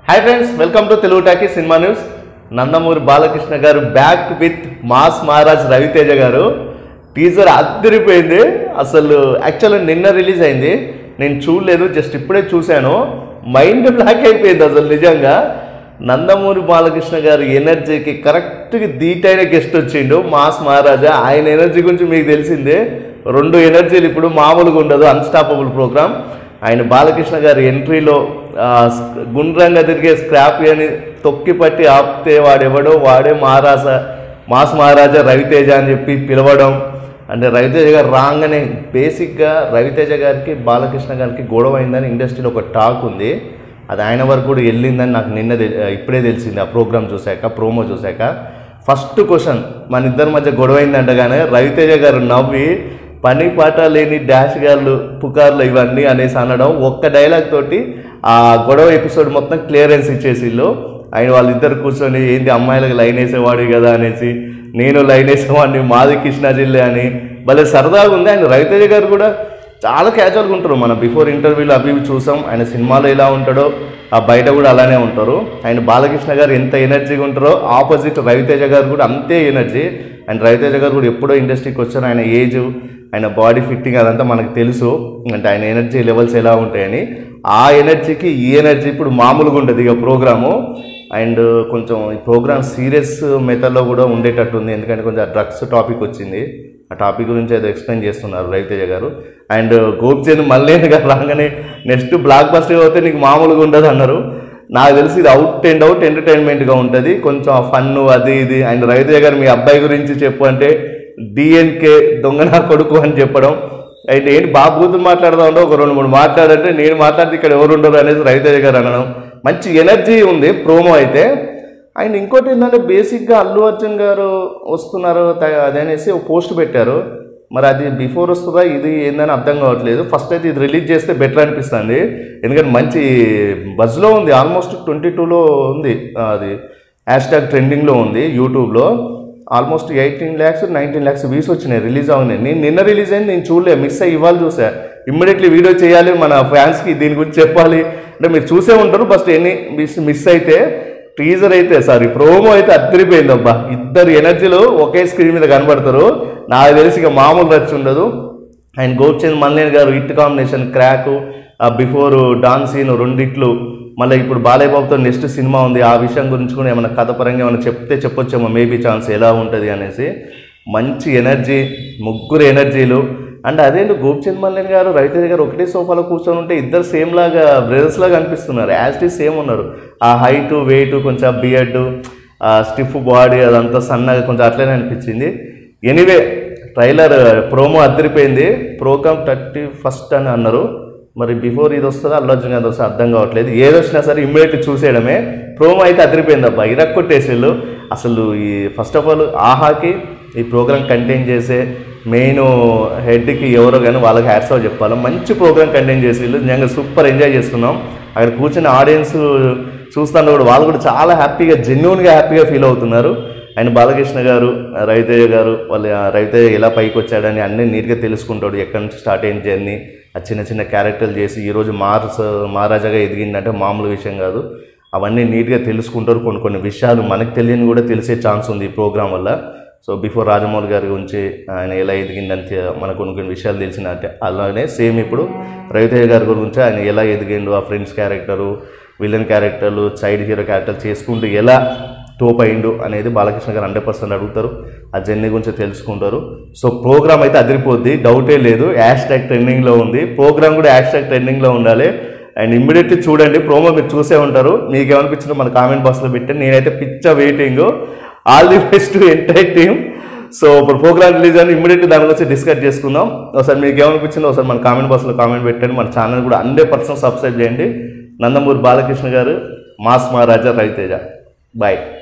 hi friends welcome to Telugu talkie cinema news Nandamuri Balakrishna garu back with mass Maharaj Ravi Teja garu teaser అద్దరిపోయింది అసలు యాక్చువల్గా నిన్న రిలీజ్ అయింది నేను చూడలేదు జస్ట్ ఇప్పుడే చూశాను మైండ్ బ్లాక్ అయిపోయింది అసలు నిజంగా నందమూరి బాలకృష్ణ గారి ఎనర్జీకి కరెక్ట్గా ధీటైన గెస్ట్ వచ్చిండు మాస్ మహారాజా ఆయన ఎనర్జీ గురించి మీకు తెలిసిందే రెండు ఎనర్జీలు ఇప్పుడు మామూలుగా ఉండదు అన్స్టాపబుల్ ప్రోగ్రామ్ ఆయన బాలకృష్ణ గారి ఎంట్రీలో ఆ, స్- గుండ్రంగా తిరిగే స్క్రాప్ అని తొక్కి పట్టి ఆపితే వాడెవడో వాడే మహారాజా మాస్ మహారాజా రవితేజ అని చెప్పి పిలవడం అంటే రవితేజ గారు రాగానే బేసిక్గా రవితేజ గారికి బాలకృష్ణ గారికి గొడవ అయిందని ఇండస్ట్రీలో ఒక టాక్ ఉంది అది ఆయన వరకు కూడా వెళ్ళిందని నాకు నిన్న తె- ఇప్పుడే తెలిసింది ఆ ప్రోగ్రామ్ చూశాక ప్రోమో చూశాక ఫస్ట్ క్వశ్చన్ మన ఇద్దరి మధ్య గొడవ అయిందంటగానే రవితేజ గారు నవ్వి పని పాట లేని డాష్ గాళ్ళు పుకార్లు ఇవన్నీ అనేసి అనడం ఒక్క డైలాగ్ తోటి ఆ గొడవ ఎపిసోడ్ మొత్తం క్లియరెన్స్ ఇచ్చేసిళ్ళు ఆయన వాళ్ళిద్దరు కూర్చొని ఏంటి అమ్మాయిలకు లైన్ వేసేవాడు కదా అనేసి నేను లైన్ వేసేవాడిని మాది కృష్ణా జిల్లా అని భలే సరదాగా ఉంది ఆయన రవితేజ గారు కూడా చాలా క్యాజువల్గా ఉంటారు మనం బిఫోర్ ఇంటర్వ్యూలు అవి ఇవి చూసాం ఆయన సినిమాలో ఎలా ఉంటాడో ఆ బయట కూడా అలానే ఉంటారు ఆయన బాలకృష్ణ గారు ఎంత ఎనర్జీగా ఉంటారో ఆపోజిట్ రవితేజ గారు కూడా అంతే ఎనర్జీ అండ్ రవితేజ గారు కూడా ఎప్పుడో ఇండస్ట్రీకి వచ్చారు ఆయన ఏజ్ ఆయన బాడీ ఫిట్టింగ్ అదంతా మనకు తెలుసు అంటే ఆయన ఎనర్జీ లెవెల్స్ ఎలా ఉంటాయని ఆ ఎనర్జీకి ఈ ఎనర్జీ ఇప్పుడు మామూలుగా ఉంటుంది ఇక ప్రోగ్రాము అండ్ కొంచెం ఈ ప్రోగ్రామ్ సీరియస్ మెథడ్లో కూడా ఉండేటట్టు ఉంది ఎందుకంటే కొంచెం డ్రగ్స్ టాపిక్ వచ్చింది ఆ టాపిక్ గురించి ఏదో ఎక్స్ప్లెయిన్ చేస్తున్నారు రవితేజ గారు అండ్ గోపిచంద్ మల్లేని గారు రాగానే నెక్స్ట్ బ్లాక్ బస్టర్ అవుతే నీకు మామూలుగా ఉండదు అన్నారు నాకు తెలిసి ఇది అవుట్ అండ్ అవుట్ ఎంటర్టైన్మెంట్గా ఉంటుంది కొంచెం ఫన్ అది ఇది అండ్ రవితేజ గారు మీ అబ్బాయి గురించి చెప్పు అంటే డిఎన్కే దొంగ నా కొడుకు అని చెప్పడం అయితే ఏంటి బాబు కూతురు మాట్లాడదా ఉండవు ఒక రెండు మూడు మాట్లాడంటే నేను మాట్లాడితే ఇక్కడ ఎవరు ఉండరు అనేసి రవితేజ గారు అనడం మంచి ఎనర్జీ ఉంది ప్రోమో అయితే అండ్ ఇంకోటి ఏంటంటే బేసిక్గా అల్లు అర్జున్ గారు వస్తున్నారు త- అదనేసి ఒక పోస్ట్ పెట్టారు మరి అది బిఫోర్ వస్తుందా ఇది ఏందని అర్థం కావట్లేదు ఫస్ట్ అయితే ఇది రిలీజ్ చేస్తే బెటర్ అనిపిస్తుంది ఎందుకంటే మంచి బజ్లో ఉంది ఆల్మోస్ట్ ట్వంటీ టూలో ఉంది ఆ, అది హ్యాష్ ట్యాగ్ ట్రెండింగ్లో ఉంది యూట్యూబ్లో almost eighteen lakhs nineteen lakhs views వచ్చినాయి రిలీజ్ అవునాయి నేను నిన్న రిలీజ్ అయింది నేను చూడలే మిస్ అయ్యి ఇవ్వాలి చూసా ఇమ్మీడియట్లీ వీడియో చేయాలి మన ఫ్యాన్స్కి దీని గురించి చెప్పాలి అంటే మీరు చూసే ఉంటారు ఫస్ట్ ఎన్ని మిస్ మిస్ అయితే టీజర్ అయితే సారీ ప్రోమో అయితే అద్దరిపోయింది అబ్బా ఇద్దరు ఎనర్జీలు ఒకే స్క్రీన్ మీద కనబడతారు నాకు తెలిసి ఇక మామూలు రచ్చ ఉండదు and Gopichand Malineni garu hit combination crack before don Seenu రెండిట్లు మళ్ళీ ఇప్పుడు బాలయ్య బాబుతో నెక్స్ట్ సినిమా ఉంది ఆ విషయం గురించి కూడా ఏమైనా కథ పరంగా ఏమైనా చెప్తే చెప్పొచ్చేమో మేబీ ఛాన్స్ ఎలా ఉంటుంది అనేసి మంచి ఎనర్జీ ముగ్గురు ఎనర్జీలు అండ్ అదేంటి గోపిచంద్ మల్లేని గారు రవితేజ గారు ఒకటే సోఫాలో కూర్చొని ఉంటే ఇద్దరు సేమ్ లాగా బ్రదర్స్ లాగా అనిపిస్తున్నారు యాజ్ టీ సేమ్ ఉన్నారు ఆ హైట్ వెయిట్ కొంచెం బియర్డ్ ఆ స్టిఫ్ బాడీ అదంతా సన్నగా కొంచెం అట్లనే అనిపించింది ఎనీవే ట్రైలర్ ప్రోమో అద్దరిపోయింది ప్రోగ్రామ్ థర్టీ ఫస్ట్ అని అన్నారు మరి బిఫోర్ ఇది వస్తుందా అల్లు అర్జున్ గారు వస్తే అర్థం కావట్లేదు ఏది వచ్చినా సరే ఇమ్మీడియట్ చూసేయడమే ప్రోమో అయితే అదిరిపోయింది అబ్బా ఇరక్కొట్టేసేళ్ళు అసలు ఈ ఫస్ట్ ఆఫ్ ఆల్ ఆహాకి ఈ ప్రోగ్రామ్ కంటైన్ చేసే మెయిన్ హెడ్కి ఎవరో కానీ వాళ్ళకి హ్యాట్స్ ఆఫ్ చెప్పాలి మంచి ప్రోగ్రామ్ కంటైన్ చేసి వీళ్ళు నిజంగా సూపర్ ఎంజాయ్ చేస్తున్నాం అక్కడ కూర్చున్న ఆడియన్స్ చూస్తాను కూడా వాళ్ళు కూడా చాలా హ్యాపీగా జెన్యున్గా హ్యాపీగా ఫీల్ అవుతున్నారు ఆయన బాలకృష్ణ గారు రవితేజ గారు వాళ్ళ రవితేజ ఎలా పైకి వచ్చాడని అన్నీ నీట్గా తెలుసుకుంటాడు ఎక్కడి నుంచి స్టార్ట్ అయిన జర్నీ ఆ చిన్న చిన్న క్యారెక్టర్లు చేసి ఈరోజు మారస్ మహారాజాగా ఎదిగిందంటే మామూలు విషయం కాదు అవన్నీ నీట్గా తెలుసుకుంటారు కొన్ని కొన్ని విషయాలు మనకు తెలియని కూడా తెలిసే ఛాన్స్ ఉంది ఈ ప్రోగ్రామ్ వల్ల సో బిఫోర్ రాజమౌళి గారి గురించి ఆయన ఎలా ఎదిగిందని తె- మనకు కొన్ని కొన్ని విషయాలు తెలిసినట్టే అలానే సేమ్ ఇప్పుడు రవితేజ గారి గురించి ఆయన ఎలా ఎదిగిండు ఆ ఫ్రెండ్స్ క్యారెక్టరు విలన్ క్యారెక్టర్లు సైడ్ హీరో క్యారెక్టర్ చేసుకుంటూ ఎలా టోప్ అయిండు అనేది బాలకృష్ణ గారు హండ్రెడ్ పర్సెంట్ అడుగుతారు ఆ జర్నీ గురించి తెలుసుకుంటారు సో ప్రోగ్రామ్ అయితే అదిరిపోద్ది డౌటే లేదు హ్యాష్ ట్యాగ్ ట్రెండింగ్లో ఉంది ప్రోగ్రామ్ కూడా హ్యాష్ ట్యాగ్ ట్రెండింగ్లో ఉండాలి అండ్ ఇమ్మీడియట్లీ చూడండి ప్రోమో మీరు చూసే ఉంటారు మీకు ఏమనిపించిందో మన కామెంట్ బాక్స్లో పెట్టండి నేనైతే పిచ్చ waiting all the best entire team so ఇప్పుడు ప్రోగ్రామ్ రిలీజ్ అని ఇమ్మీడియట్ దాని గురించి డిస్కస్ చేసుకుందాం ఒకసారి మీకు ఏమనిపించిందో ఒకసారి మన కామెంట్ బాక్స్లో కామెంట్ పెట్టండి మన ఛానల్ కూడా హండ్రెడ్ పర్సెంట్ సబ్స్క్రైబ్ చేయండి నందమూరి బాలకృష్ణ గారు మాస్ మహారాజా రవితేజ బాయ్